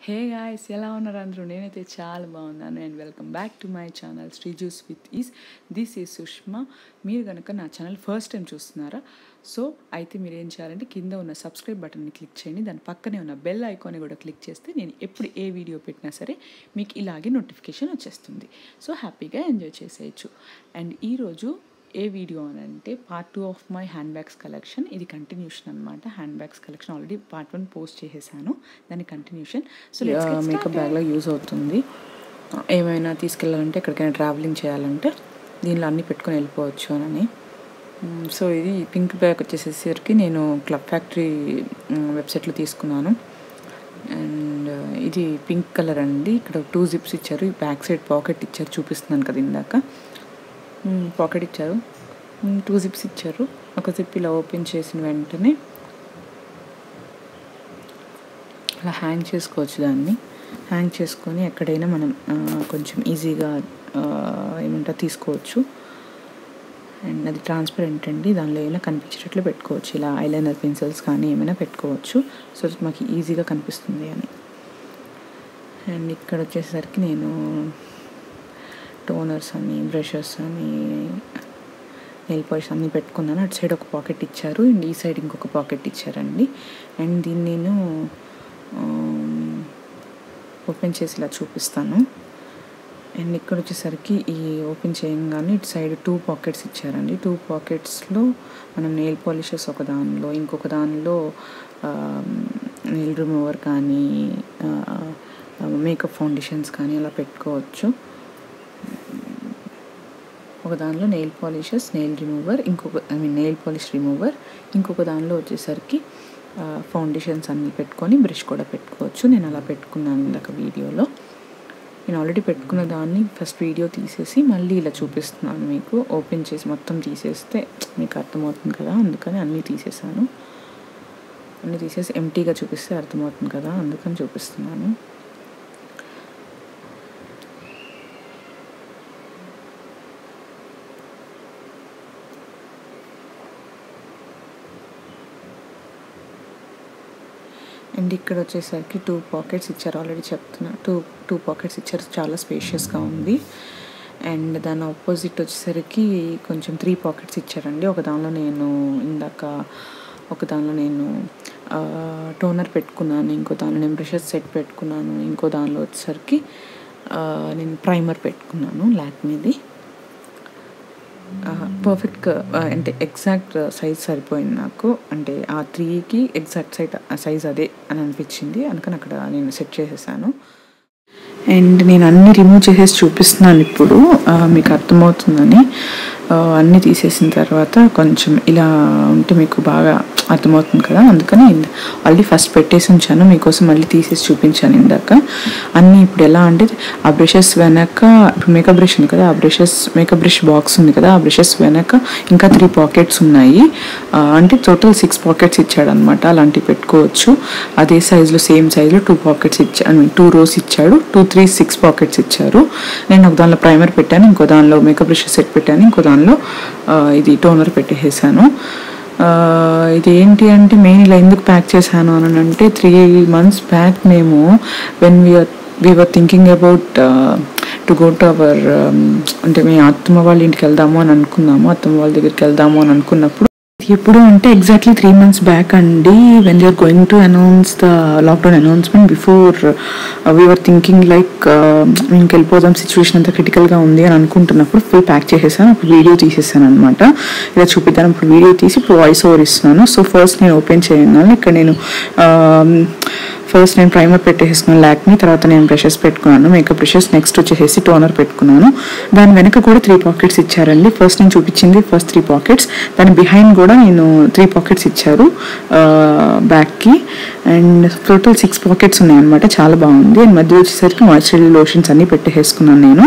Hey guys ఎలా ఉన్నారు అందరూ నేనైతే చాలా బాగున్నాను and welcome back to my channel Sri juice with ease this is Sushma మీరు కనుక నా ఛానల్ ఫస్ట్ టైం చూస్తున్నారా సో అయితే మీరు ఏం చేయాలంటే కింద ఉన్న సబ్స్క్రైబ్ బటన్ని క్లిక్ చేయండి దాని పక్కనే ఉన్న బెల్ ఐకాన్ని కూడా క్లిక్ చేస్తే నేను ఎప్పుడు ఏ వీడియో పెట్టినా సరే మీకు ఇలాగే నోటిఫికేషన్ వచ్చేస్తుంది సో హ్యాపీగా ఎంజాయ్ చేసేయచ్చు అండ్ ఈరోజు ఏ వీడియో అని అంటే part two of my handbags collection ఇది కంటిన్యూషన్ అనమాట handbags collection already part one post చేసేసాను దాని కంటిన్యూషన్ సో మేకప్ బ్యాగ్లో యూజ్ అవుతుంది ఏమైనా తీసుకెళ్ళాలంటే ఎక్కడికైనా ట్రావెలింగ్ చేయాలంటే దీనిలో అన్నీ పెట్టుకొని వెళ్ళిపోవచ్చు అని సో ఇది పింక్ బ్యాగ్ వచ్చేసేసరికి నేను క్లబ్ ఫ్యాక్టరీ వెబ్సైట్లో తీసుకున్నాను అండ్ ఇది పింక్ కలర్ అండి ఇక్కడ టూ జిప్స్ ఇచ్చారు ఈ బ్యాక్ సైడ్ పాకెట్ ఇచ్చారు చూపిస్తున్నాను కదా ఇందాక పాకెట్ ఇచ్చారు టూ జిప్స్ ఇచ్చారు ఒక జిప్ ఇలా ఓపెన్ చేసిన వెంటనే అలా హ్యాంగ్ చేసుకోవచ్చు దాన్ని హ్యాంగ్ చేసుకొని ఎక్కడైనా మనం కొంచెం ఈజీగా ఏమంటారు తీసుకోవచ్చు అండ్ అది ట్రాన్స్పరెంట్ అండి దానిలో ఏమైనా కనిపించేటట్లు పెట్టుకోవచ్చు ఇలా ఐలైనర్ పెన్సిల్స్ కానీ ఏమైనా పెట్టుకోవచ్చు సో మాకు ఈజీగా కనిపిస్తుంది అని అండ్ ఇక్కడ వచ్చేసరికి నేను టోనర్స్ అని బ్రషెస్ అని నెయిల్ పాలిష్ అన్నీ పెట్టుకున్నాను అటు సైడ్ ఒక పాకెట్ ఇచ్చారు అండ్ ఈ సైడ్ ఇంకొక పాకెట్ ఇచ్చారండి అండ్ దీన్ని నేను ఓపెన్ చేసి ఇలా చూపిస్తాను అండ్ ఇక్కడ వచ్చేసరికి ఈ ఓపెన్ చేయగానే ఇటు సైడ్ టూ పాకెట్స్ ఇచ్చారండి టూ పాకెట్స్లో మనం నెయిల్ పాలిషెస్ ఒక దానిలో ఇంకొక దానిలో నెయిల్ రిమూవర్ కానీ మేకప్ ఫౌండేషన్స్ కానీ అలా పెట్టుకోవచ్చు ఒక దానిలో నెయిల్ పాలిషెస్ నెయిల్ రిమూవర్ ఇంకొక I mean nail polish remover ఇంకొక దానిలో వచ్చేసరికి ఫౌండేషన్స్ అన్నీ పెట్టుకొని బ్రష్ కూడా పెట్టుకోవచ్చు నేను అలా పెట్టుకున్నాను ఇందాక వీడియోలో నేను ఆల్రెడీ పెట్టుకున్న దాన్ని ఫస్ట్ వీడియో తీసేసి మళ్ళీ ఇలా చూపిస్తున్నాను మీకు ఓపెన్ చేసి మొత్తం తీసేస్తే మీకు అర్థమవుతుంది కదా అందుకని అన్నీ తీసేసాను అన్నీ తీసేసి ఎంటీగా చూపిస్తే అర్థమవుతుంది కదా అందుకని చూపిస్తున్నాను అండ్ ఇక్కడ వచ్చేసరికి టూ పాకెట్స్ ఇచ్చారు ఆల్రెడీ చెప్తున్నా టూ టూ పాకెట్స్ ఇచ్చారు చాలా స్పేషియస్గా ఉంది అండ్ దాని ఆపోజిట్ వచ్చేసరికి కొంచెం త్రీ పాకెట్స్ ఇచ్చారండి ఒక దానిలో నేను ఇందాక ఒక దానిలో నేను టోనర్ పెట్టుకున్నాను ఇంకో దానిలో నేను బ్రషెస్ సెట్ పెట్టుకున్నాను ఇంకో దానిలో వచ్చేసరికి నేను ప్రైమర్ పెట్టుకున్నాను లాక్మీది పర్ఫెక్ట్గా అంటే ఎగ్జాక్ట్ సైజ్ సరిపోయింది నాకు అంటే ఆ త్రీకి ఎగ్జాక్ట్ సైజ్ సైజ్ అదే అని అనిపించింది అందుకని అక్కడ నేను సెట్ చేసేసాను అండ్ నేను అన్నీ రిమూవ్ చేసేసి చూపిస్తున్నాను ఇప్పుడు మీకు అర్థమవుతుందని అన్నీ తీసేసిన తర్వాత కొంచెం ఇలా ఉంటే మీకు బాగా అర్థమవుతుంది కదా అందుకని ఆల్రెడీ ఫస్ట్ పెట్టేసి ఉంచాను మీకోసం మళ్ళీ తీసేసి చూపించాను ఇందాక అన్నీ ఇప్పుడు ఎలా అంటే ఆ బ్రషెస్ వెనక ఇప్పుడు మేకప్ బ్రష్ ఉంది కదా ఆ బ్రషెస్ మేకప్ బ్రష్ బాక్స్ ఉంది కదా ఆ బ్రషెస్ వెనక ఇంకా త్రీ పాకెట్స్ ఉన్నాయి అంటే టోటల్ సిక్స్ పాకెట్స్ ఇచ్చాడు అనమాట అలాంటివి పెట్టుకోవచ్చు అదే సైజులో సేమ్ సైజులో టూ పాకెట్స్ ఇచ్చా ఐ మీన్ టూ రోస్ ఇచ్చాడు టూ త్రీ సిక్స్ పాకెట్స్ ఇచ్చారు నేను ఒక దానిలో ప్రైమర్ పెట్టాను ఇంకో దానిలో మేకప్ బ్రష్ సెట్ పెట్టాను ఇంకో దానిలో ఇది టోనర్ పెట్టేసాను ఇది ఏంటి అంటే మెయిన్ ఇలా ఎందుకు ప్యాక్ చేశాను అని అంటే త్రీ మంత్స్ బ్యాక్ మేము when we're we're thinking about to go to our అంటే మేము అత్తమ్మ వాళ్ళ ఇంటికి వెళ్దాము అని అనుకున్నాము అత్తమ్మ వాళ్ళ దగ్గరికి వెళ్దాము అని అనుకున్నప్పుడు ఎప్పుడు అంటే ఎగ్జాక్ట్లీ త్రీ మంత్స్ బ్యాక్ అండి when you're going to announce the lockdown announcement before we're thinking like ఇంక వెళ్ళిపోదాం సిచ్యువేషన్ అంతా క్రిటికల్గా ఉంది అని అనుకుంటున్నప్పుడు ఫుల్ ప్యాక్ చేసేసాను అప్పుడు వీడియో తీసేసాను అనమాట ఇలా చూపిద్దాను ఇప్పుడు వీడియో తీసి ఇప్పుడు వాయిస్ ఓవర్ ఇస్తున్నాను సో ఫస్ట్ నేను ఓపెన్ చేయగానే ఇక్కడ నేను ఫస్ట్ నేను ప్రైమర్ పెట్టేసుకున్నాను లాక్ని తర్వాత నేను బ్రషెస్ పెట్టుకున్నాను మేకప్ బ్రషెస్ నెక్స్ట్ వచ్చేసి టోనర్ పెట్టుకున్నాను దాని వెనక కూడా త్రీ పాకెట్స్ ఇచ్చారండి ఫస్ట్ నేను చూపించింది ఫస్ట్ త్రీ పాకెట్స్ దాని బిహైండ్ కూడా నేను త్రీ పాకెట్స్ ఇచ్చారు బ్యాక్కి అండ్ టోటల్ సిక్స్ పాకెట్స్ ఉన్నాయి అనమాట చాలా బాగుంది అండ్ మధ్య వచ్చేసరికి మాయిశ్చరైజర్ లోషన్స్ అన్నీ పెట్టేసుకున్నాను నేను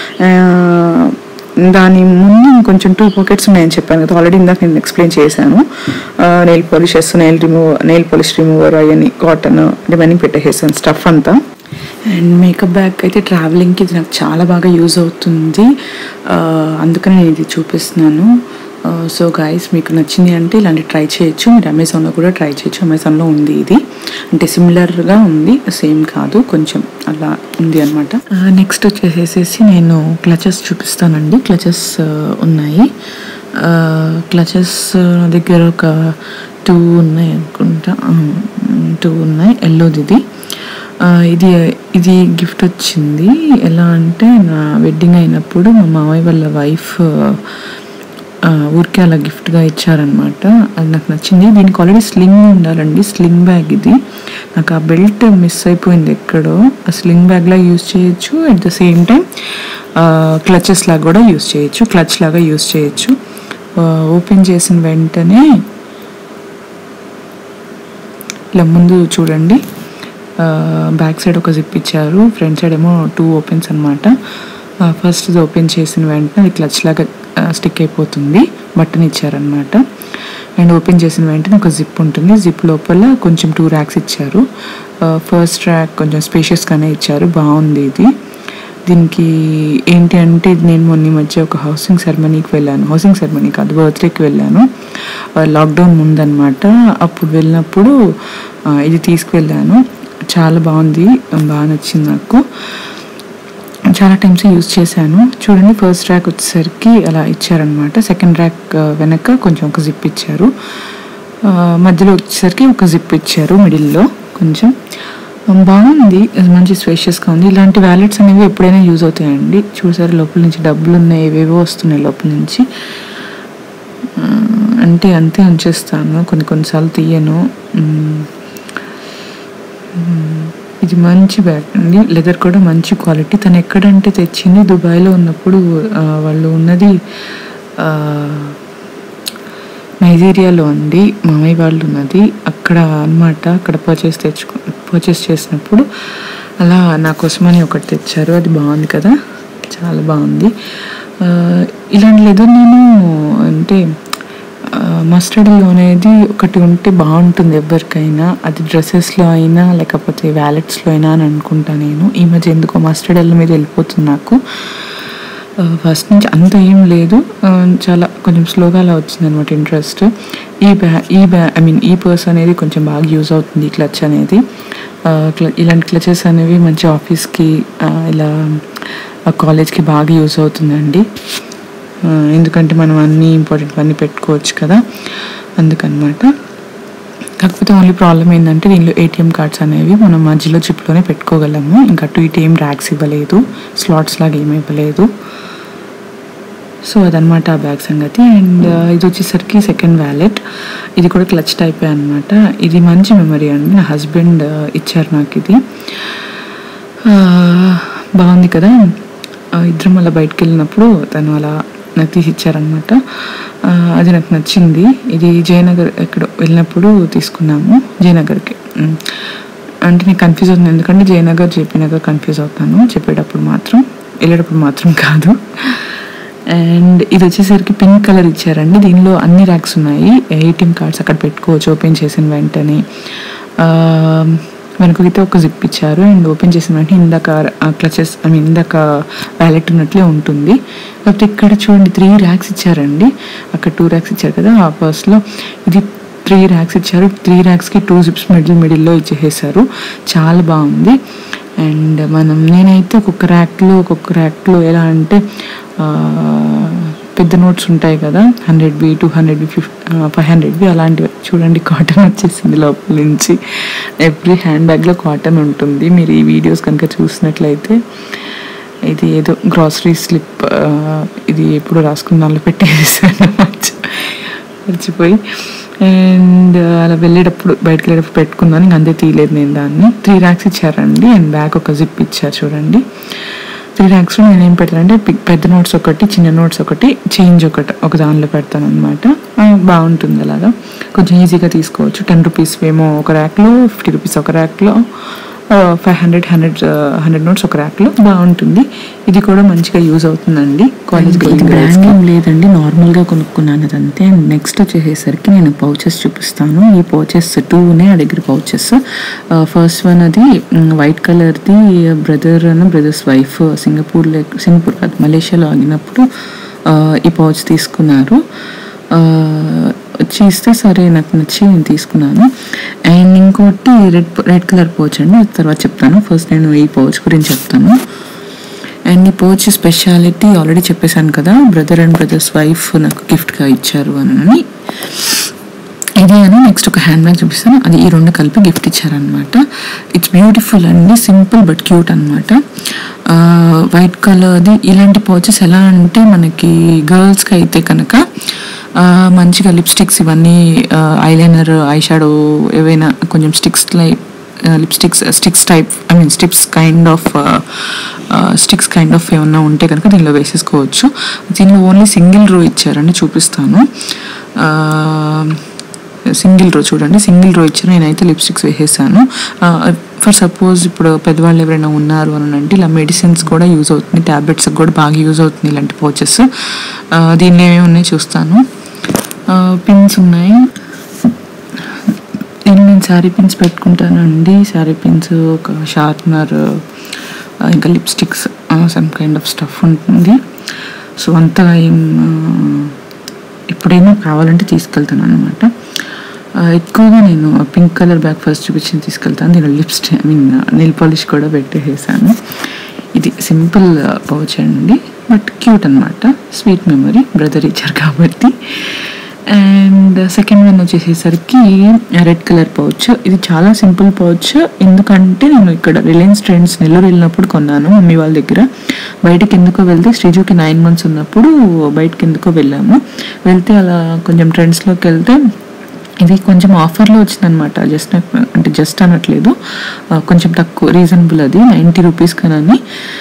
దాని ముందు ఇంకొంచెం టూ పాకెట్స్ ఉన్నాయని చెప్పాను కదా ఆల్రెడీ ఇందాక నేను ఎక్స్ప్లెయిన్ చేశాను nail polishes nail remove nail polish remover అవన్నీ కాటన్ ఇవన్నీ పెట్టేసాను స్టఫ్ అంతా అండ్ మేకప్ బ్యాగ్ అయితే ట్రావెలింగ్కి ఇది నాకు చాలా బాగా యూజ్ అవుతుంది అందుకని నేను ఇది చూపిస్తున్నాను సో గాయస్ మీకు నచ్చింది అంటే ఇలాంటి ట్రై చేయొచ్చు మీరు అమెజాన్లో కూడా ట్రై చేయొచ్చు అమెజాన్లో ఉంది ఇది అంటే సిమిలర్గా ఉంది సేమ్ కాదు కొంచెం అలా ఉంది అనమాట నెక్స్ట్ వచ్చేసేసి నేను క్లచెస్ చూపిస్తానండి క్లచెస్ ఉన్నాయి క్లచెస్ దగ్గర ఒక టూ ఉన్నాయి అనుకుంటా టూ ఉన్నాయి ఎల్లోది ఇది ఆ, ఇది ఇది గిఫ్ట్ వచ్చింది ఎలా అంటే నా వెడ్డింగ్ అయినప్పుడు మా మామయ్య వాళ్ళ వైఫ్ ఊరికే అలా గిఫ్ట్గా ఇచ్చారనమాట అది నాకు నచ్చింది దీనికి ఆల్రెడీ స్లింగ్ ఉండాలండి స్లింగ్ బ్యాగ్ ఇది నాకు ఆ బెల్ట్ మిస్ అయిపోయింది ఎక్కడో ఆ స్లింగ్ బ్యాగ్లా యూజ్ చేయొచ్చు at the same time clutches లాగా కూడా యూజ్ చేయొచ్చు క్లచ్ లాగా యూజ్ చేయొచ్చు ఓపెన్ చేసిన వెంటనే ఇలా ముందు చూడండి బ్యాక్ సైడ్ ఒక జిప్ ఇచ్చారు ఫ్రంట్ సైడ్ ఏమో టూ ఓపెన్స్ అనమాట ఫస్ట్ ఇది ఓపెన్ చేసిన వెంటనే అది క్లచ్ లాగా స్టిక్ అయిపోతుంది బటన్ ఇచ్చారనమాట అండ్ ఓపెన్ చేసిన వెంటనే ఒక జిప్ ఉంటుంది జిప్ లోపల కొంచెం టూ ర్యాక్స్ ఇచ్చారు ఫస్ట్ ర్యాక్ కొంచెం స్పేషియస్గానే ఇచ్చారు బాగుంది ఇది దీనికి ఏంటి అంటే నేను మొన్న ఈ మధ్య ఒక హౌసింగ్ సెరమనీకి వెళ్ళాను హౌసింగ్ సెరమనీ కాదు బర్త్డేకి వెళ్ళాను లాక్డౌన్ ముందనమాట అప్పుడు వెళ్ళినప్పుడు ఆ, ఇది తీసుకువెళ్ళాను చాలా బాగుంది బాగా నచ్చింది నాకు చాలా టైమ్స్ యూజ్ చేశాను చూడండి ఫస్ట్ ర్యాక్ వచ్చేసరికి అలా ఇచ్చారనమాట సెకండ్ ర్యాక్ వెనక కొంచెం ఒక జిప్ ఇచ్చారు ఆ, మధ్యలో వచ్చేసరికి ఒక జిప్ ఇచ్చారు మిడిల్లో కొంచెం ఆ, బాగుంది అది మంచి స్పేషియస్గా ఉంది ఇలాంటి వ్యాలెట్స్ అనేవి ఎప్పుడైనా యూజ్ అవుతాయండి చూసారు లోపల నుంచి డబ్బులు ఉన్నాయి ఏవేవో వస్తున్నాయి లోపల నుంచి ఆ, అంటే అంతే ఉంచేస్తాను కొన్ని కొన్నిసార్లు తీయను మ్, ఇది మంచి బ్యాగ్ అండి లెదర్ కూడా మంచి క్వాలిటీ తను ఎక్కడంటే తెచ్చింది దుబాయ్లో ఉన్నప్పుడు ఆ, వాళ్ళు ఉన్నది ఆ, నైజీరియాలో ఉంది మామయ్య వాళ్ళు ఉన్నది అక్కడ అన్నమాట అక్కడ పర్చేస్ తెచ్చుకు పర్చేస్ చేసినప్పుడు అలా నా కోసమని ఒకటి తెచ్చారు అది బాగుంది కదా చాలా బాగుంది ఆ, ఇలాంటి లెదర్ నేను అంటే మస్టర్డ్లో అనేది ఒకటి ఉంటే బాగుంటుంది ఎవరికైనా అది డ్రెస్సెస్లో అయినా లేకపోతే వ్యాలెట్స్లో అయినా అని అనుకుంటా నేను ఈ మధ్య ఎందుకో మస్టర్డ్ ఎల్ల మీద వెళ్ళిపోతుంది నాకు ఫస్ట్ నుంచి అంత ఏం లేదు ఆ, చాలా కొంచెం స్లోగా అలా వచ్చింది అనమాట ఇంట్రెస్ట్ ఈ బ్యా ఈ బ్యా ఐ మీన్ ఈ పర్స్ అనేది కొంచెం బాగా యూజ్ అవుతుంది ఈ క్లచ్ అనేది ఆ, క్ల- ఇలాంటి క్లచెస్ అనేవి మంచి ఆఫీస్కి ఆ, ఇలా కాలేజ్కి బాగా యూజ్ అవుతుందండి ఆ, ఎందుకంటే మనం అన్ని ఇంపార్టెంట్ అన్నీ పెట్టుకోవచ్చు కదా అందుకనమాట కాకపోతే ఓన్లీ ప్రాబ్లం ఏంటంటే దీనిలో ఏటీఎం కార్డ్స్ అనేవి మనం మధ్యలో చిప్లోనే పెట్టుకోగలము ఇంకా అటు ఇటు ఏం ర్యాక్స్ ఇవ్వలేదు స్లాట్స్ లాగా ఏమి ఇవ్వలేదు సో అదనమాట ఆ బ్యాగ్ సంగతి అండ్ ఇది వచ్చేసరికి సెకండ్ వ్యాలెట్ ఇది కూడా క్లచ్ టైపే అనమాట ఇది మంచి మెమరీ అండి నా హస్బెండ్ ఇచ్చారు నాకు ఇది ఆ, బాగుంది కదా ఆ, ఇద్దరం అలా బయటకు వెళ్ళినప్పుడు తను అలా నాకు తీసి ఇచ్చారనమాట ఆ, అది నాకు నచ్చింది ఇది జయనగర్ ఎక్కడ వెళ్ళినప్పుడు తీసుకున్నాము జయనగర్కి ఉమ్. అంటే నేను కన్ఫ్యూజ్ అవుతుంది ఎందుకంటే జయనగర్ జేపీ నగర్ కన్ఫ్యూజ్ అవుతాను చెప్పేటప్పుడు మాత్రం వెళ్ళేటప్పుడు మాత్రం కాదు అండ్ ఇది వచ్చేసరికి పింక్ కలర్ ఇచ్చారండి దీనిలో అన్ని ర్యాక్స్ ఉన్నాయి ఏటీఎం కార్డ్స్ అక్కడ పెట్టుకోవచ్చు ఓపెన్ చేసిన వెంటనే ఆ, వెనకైతే ఒక జిప్ ఇచ్చారు అండ్ ఓపెన్ చేసిన వెంటనే ఇందాక క్లచెస్ ఐ మీన్ ఇందాక వ్యాలెట్ ఉన్నట్లే ఉంటుంది కాకపోతే ఇక్కడ చూడండి త్రీ ర్యాక్స్ ఇచ్చారండి అక్కడ టూ ర్యాక్స్ ఇచ్చారు కదా ఆ పర్స్లో ఇది త్రీ ర్యాక్స్ ఇచ్చారు త్రీ ర్యాక్స్కి టూ జిప్స్ మిడిల్ మిడిల్లో ఇచ్చేసారు చాలా బాగుంది అండ్ మనం నేనైతే ఒక్కొక్క ర్యాక్లో ఒక్కొక్క ర్యాక్లో ఎలా అంటే ఆ, పెద్ద నోట్స్ ఉంటాయి కదా హండ్రెడ్ బి టూ హండ్రెడ్ బి ఫిఫ్ ఫైవ్ హండ్రెడ్ బి అలాంటివి చూడండి కాటన్ వచ్చేసింది లోపల నుంచి ఎవ్రీ హ్యాండ్ బ్యాగ్లో కాటన్ ఉంటుంది మీరు ఈ వీడియోస్ కనుక చూసినట్లయితే ఇది ఏదో గ్రాసరీ స్లిప్ ఇది ఎప్పుడు రాసుకున్న దానిలో పెట్టేసాను మర్చిపోయి అండ్ అలా వెళ్ళేటప్పుడు బయటకు వెళ్ళేటప్పుడు పెట్టుకున్నాను ఇంక అంతే తీయలేదు నేను దాన్ని త్రీ ర్యాక్స్ ఇచ్చారండి అండ్ బ్యాగ్ ఒక జిప్ ఇచ్చారు చూడండి త్రీ ర్యాక్స్లో నేను ఏం పెడతానంటే పి- పెద్ద నోట్స్ ఒకటి చిన్న నోట్స్ ఒకటి చేంజ్ ఒకటి ఒక దానిలో పెడతాను అనమాట బాగుంటుంది అలాగా కొంచెం ఈజీగా తీసుకోవచ్చు టెన్ రూపీస్ ఏమో ఒక ర్యాక్లో ఫిఫ్టీ రూపీస్ ఒక ర్యాక్లో five hundred hundred hundred notes ఒక ర్యాక్లో బాగుంటుంది ఇది కూడా మంచిగా యూజ్ అవుతుందండి కాలేజ్ బ్రాండ్ ఏం లేదండి నార్మల్గా కొనుక్కున్నాను అదంతే అండ్ నెక్స్ట్ వచ్చేసరికి నేను పౌచెస్ చూపిస్తాను ఈ పౌచెస్ టూ ఉన్నాయి ఆ దగ్గర పౌచెస్ ఫస్ట్ వన్ అది వైట్ కలర్ది బ్రదర్ అని బ్రదర్స్ వైఫ్ సింగపూర్ సింగపూర్ కాదు మలేషియాలో ఆగినప్పుడు ఆ, ఈ పౌచ్ తీసుకున్నారు ఆ, వచ్చి ఇస్తే సరే నాకు నచ్చి నేను తీసుకున్నాను అండ్ ఇంకోటి రెడ్ రెడ్ కలర్ పౌచ్ అండి అది తర్వాత చెప్తాను ఫస్ట్ నేను ఈ పౌచ్ గురించి చెప్తాను అండ్ ఈ పౌచ్ స్పెషాలిటీ ఆల్రెడీ చెప్పేశాను కదా బ్రదర్ అండ్ బ్రదర్స్ వైఫ్ నాకు గిఫ్ట్గా ఇచ్చారు అని ఇది అని నెక్స్ట్ ఒక హ్యాండ్ బ్యాగ్ చూపిస్తాను అది ఈ రెండు కలిపి గిఫ్ట్ ఇచ్చారనమాట ఇట్స్ బ్యూటిఫుల్ అండి సింపుల్ బట్ క్యూట్ అనమాట వైట్ కలర్ది ఇలాంటి పౌచెస్ ఎలా అంటే మనకి గర్ల్స్కి అయితే కనుక ఆ, మంచిగా లిప్స్టిక్స్ ఇవన్నీ ఐలైనర్ ఐ షాడో ఏవైనా కొంచెం sticks like lipsticks sticks type I mean sticks kind of sticks kind of ఏమన్నా ఉంటే కనుక దీనిలో వేసేసుకోవచ్చు దీనిలో ఓన్లీ సింగిల్ రో ఇచ్చారండి చూపిస్తాను సింగిల్ రో చూడండి సింగిల్ రో ఇచ్చారు నేనైతే లిప్స్టిక్స్ వేసేసాను ఫర్ సపోజ్ ఇప్పుడు పెద్దవాళ్ళు ఎవరైనా ఉన్నారు అని అంటే ఇలా మెడిసిన్స్ కూడా యూజ్ అవుతుంది ట్యాబ్లెట్స్ కూడా బాగా యూజ్ అవుతుంది ఇలాంటి పౌచెస్ దీనిలో ఏమేమి ఉన్నాయి చూస్తాను పిన్స్ ఉన్నాయి నేను నేను శారీ పిన్స్ పెట్టుకుంటానండి శారీ పిన్స్ ఒక షార్ప్నర్ ఇంకా lipsticks some kind of stuff ఉంటుంది సో అంతగా ఏం ఆ, ఎప్పుడైనా కావాలంటే తీసుకెళ్తాను అనమాట ఎక్కువగా నేను పింక్ కలర్ బ్యాగ్ ఫస్ట్ చూపించి తీసుకెళ్తాను దీనిలో lipstick I mean nail polish కూడా పెట్టేసాను ఇది సింపుల్ పౌచ్ అండి బట్ క్యూట్ అనమాట స్వీట్ మెమరీ బ్రదర్ ఇచ్చారు కాబట్టి అండ్ సెకండ్ వన్ వచ్చేసేసరికి రెడ్ కలర్ పౌచ్ ఇది చాలా సింపుల్ పౌచ్ ఎందుకంటే నేను ఇక్కడ రిలయన్స్ ట్రెండ్స్ నెల్లూరు వెళ్ళినప్పుడు కొన్నాను మమ్మీ వాళ్ళ దగ్గర బయటకి ఎందుకో వెళ్తే శ్రీజుకి నైన్ మంత్స్ ఉన్నప్పుడు బయటకి ఎందుకో వెళ్ళాము వెళ్తే అలా కొంచెం ట్రెండ్స్లోకి వెళ్తే ఇది కొంచెం ఆఫర్లో వచ్చిందనమాట జస్ట్ అంటే జస్ట్ అనట్లేదు ఆ, కొంచెం తక్కువ రీజనబుల్ అది నైంటీ రూపీస్ కనని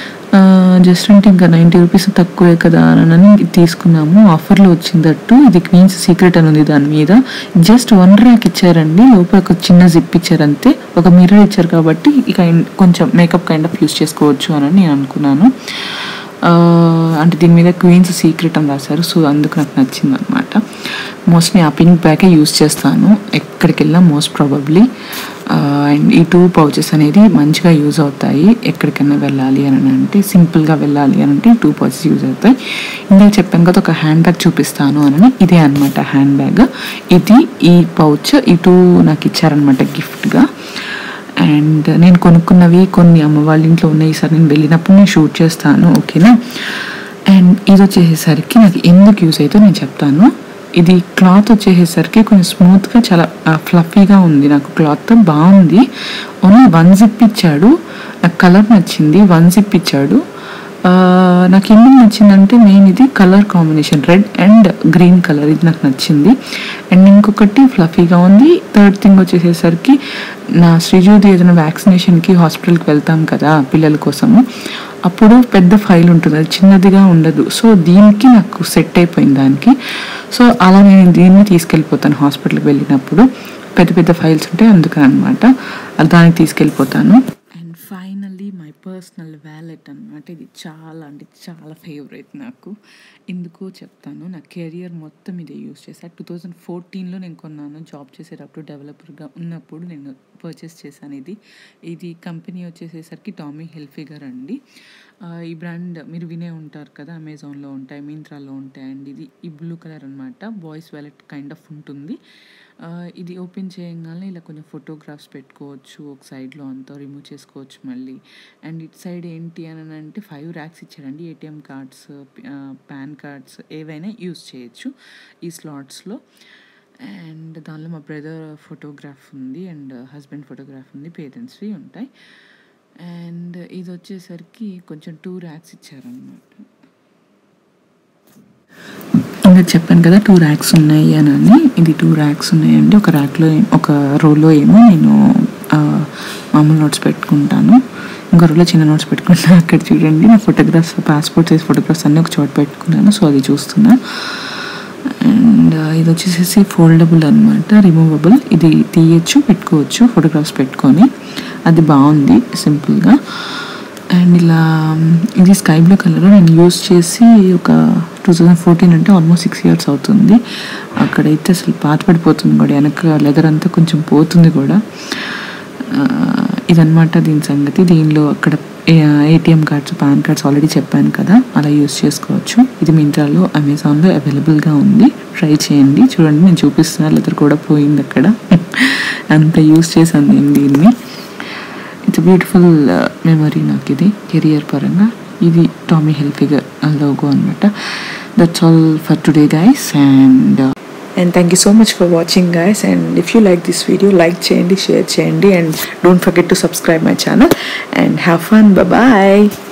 జస్ట్ అంటే ఇంకా నైంటీ రూపీస్ తక్కువే కదా అని ఇది తీసుకున్నాము ఆఫర్లో వచ్చిందట్టు ఇది క్వీన్స్ సీక్రెట్ అని ఉంది దాని మీద జస్ట్ వన్ ర్యాక్ ఇచ్చారండి లోపల ఒక చిన్న జిప్ ఇచ్చారు అంతే ఒక మిర్రర్ ఇచ్చారు కాబట్టి ఇక కొంచెం మేకప్ కైండ్ ఆఫ్ యూస్ చేసుకోవచ్చు అని నేను అనుకున్నాను ఆ, అంటే దీని మీద క్వీన్స్ సీక్రెట్ అని రాశారు సో అందుకు నాకు నచ్చింది అనమాట మోస్ట్లీ ఆ పింక్ బ్యాగే యూస్ చేస్తాను ఎక్కడికి వెళ్ళినా మోస్ట్ ప్రాబబ్లీ అండ్ ఈ టూ పౌచెస్ అనేది మంచిగా యూజ్ అవుతాయి ఎక్కడికైనా వెళ్ళాలి అని అంటే సింపుల్గా వెళ్ళాలి అని అంటే టూ పౌచెస్ యూజ్ అవుతాయి ఇందాక చెప్పాను కదా ఒక హ్యాండ్ బ్యాగ్ చూపిస్తాను అని ఇదే అనమాట హ్యాండ్ బ్యాగ్ ఇది ఈ పౌచ్ ఈ టూ నాకు ఇచ్చారనమాట గిఫ్ట్గా అండ్ నేను కొనుక్కున్నవి కొన్ని అమ్మ వాళ్ళ ఇంట్లో ఉన్నాయి సార్ నేను వెళ్ళినప్పుడు నేను షూట్ చేస్తాను ఓకేనా అండ్ ఇది వచ్చేసరికి నాకు ఎందుకు యూస్ అయితే నేను చెప్తాను ఇది క్లాత్ వచ్చేసరికి కొంచెం స్మూత్గా చాలా ఫ్లఫీగా ఉంది నాకు క్లాత్ బాగుంది ఓన్లీ వన్ జిప్ ఇచ్చాడు నాకు కలర్ నచ్చింది వన్ జిప్ ఇచ్చాడు ఆ, నాకు ఎందుకు నచ్చిందంటే మెయిన్ ఇది colour combination red and green colour ఇది నాకు నచ్చింది అండ్ ఇంకొకటి ఫ్లఫీగా ఉంది థర్డ్ థింగ్ వచ్చేసేసరికి నా శ్రీజూది ఏదైనా వ్యాక్సినేషన్కి హాస్పిటల్కి వెళ్తాం కదా పిల్లల కోసము అప్పుడు పెద్ద ఫైల్ ఉంటుంది అది చిన్నదిగా ఉండదు సో దీనికి నాకు సెట్ అయిపోయింది దానికి సో అలా నేను దీన్ని తీసుకెళ్ళిపోతాను హాస్పిటల్కి వెళ్ళినప్పుడు పెద్ద పెద్ద ఫైల్స్ ఉంటాయి అందుకని అనమాట దానికి తీసుకెళ్ళిపోతాను and finally my personal wallet అనమాట ఇది చాలా అంటే చాలా ఫేవరెట్ నాకు ఎందుకో చెప్తాను నా కెరియర్ మొత్తం ఇదే యూస్ చేశాను టూ థౌజండ్ ఫోర్టీన్లో నేను కొన్నాను జాబ్ చేసేటప్పుడు డెవలపర్గా ఉన్నప్పుడు నేను పర్చేస్ చేశాను ఇది ఇది కంపెనీ వచ్చేసేసరికి టామీ హెల్ఫిగర్ అండి ఆ, ఈ బ్రాండ్ మీరు వినే ఉంటారు కదా అమెజాన్లో ఉంటాయి మింత్రాలో ఉంటాయి అండ్ ఇది ఈ బ్లూ కలర్ అనమాట బాయ్స్ వ్యాలెట్ కైండ్ ఆఫ్ ఉంటుంది ఆ, ఇది ఓపెన్ చేయగానే ఇలా కొంచెం ఫోటోగ్రాఫ్స్ పెట్టుకోవచ్చు ఒక సైడ్లో అంతా రిమూవ్ చేసుకోవచ్చు మళ్ళీ అండ్ ఇటు సైడ్ ఏంటి అని అంటే ఫైవ్ ర్యాక్స్ ఇచ్చారండి ఏటీఎం కార్డ్స్ పాన్ కార్డ్స్ ఏవైనా యూస్ చేయొచ్చు ఈ స్లాట్స్లో అండ్ దానిలో మా బ్రదర్ ఫోటోగ్రాఫ్ ఉంది అండ్ హస్బెండ్ ఫోటోగ్రాఫ్ ఉంది పేరెంట్స్వి ఉంటాయి అండ్ ఇది వచ్చేసరికి కొంచెం టూ ర్యాక్స్ ఇచ్చారనమాట ఇంకా చెప్పాను కదా టూ ర్యాక్స్ ఉన్నాయి అని అని ఇది టూ ర్యాక్స్ ఉన్నాయండి ఒక ర్యాక్లో ఒక రోలో ఏమో నేను ఆ, మామూలు నోట్స్ పెట్టుకుంటాను ఇంకో రోలో చిన్న నోట్స్ పెట్టుకుంటాను అక్కడ చూడండి నా ఫోటోగ్రాఫ్స్ పాస్పోర్ట్ సైజ్ ఫోటోగ్రాఫ్స్ అన్నీ ఒక చోట పెట్టుకున్నాను సో అది చూస్తున్నా అండ్ ఇది వచ్చేసేసి ఫోల్డబుల్ అనమాట రిమూవబుల్ ఇది తీయచ్చు పెట్టుకోవచ్చు ఫోటోగ్రాఫ్స్ పెట్టుకొని అది బాగుంది సింపుల్గా అండ్ ఇలా ఇది స్కై బ్లూ కలర్ నేను యూస్ చేసి ఒక టూ థౌజండ్ ఫోర్టీన్ అంటే ఆల్మోస్ట్ సిక్స్ ఇయర్స్ అవుతుంది అక్కడైతే అసలు పాత పడిపోతుంది కూడా వెనక లెదర్ అంతా కొంచెం పోతుంది కూడా ఆ, ఇదనమాట దీని సంగతి దీనిలో అక్కడ ATM cards PAN cards already చెప్పాను కదా అలా యూస్ చేసుకోవచ్చు ఇది మింత్రాలో అమెజాన్లో అవైలబుల్గా ఉంది ట్రై చేయండి చూడండి నేను చూపిస్తున్నాను లెదర్ కూడా పోయింది అక్కడ అంత యూస్ చేశాను నేను దీన్ని ఇట్స్ బ్యూటిఫుల్ మెమరీ నాకు ఇది కెరియర్ పరంగా ఇది టామీ హెల్ఫిగర్ లోగో అనమాట that's all for today guys and and thank you so much for watching guys and if you like this video like చేయండి షేర్ చేయండి and don't forget to subscribe my channel and have fun bye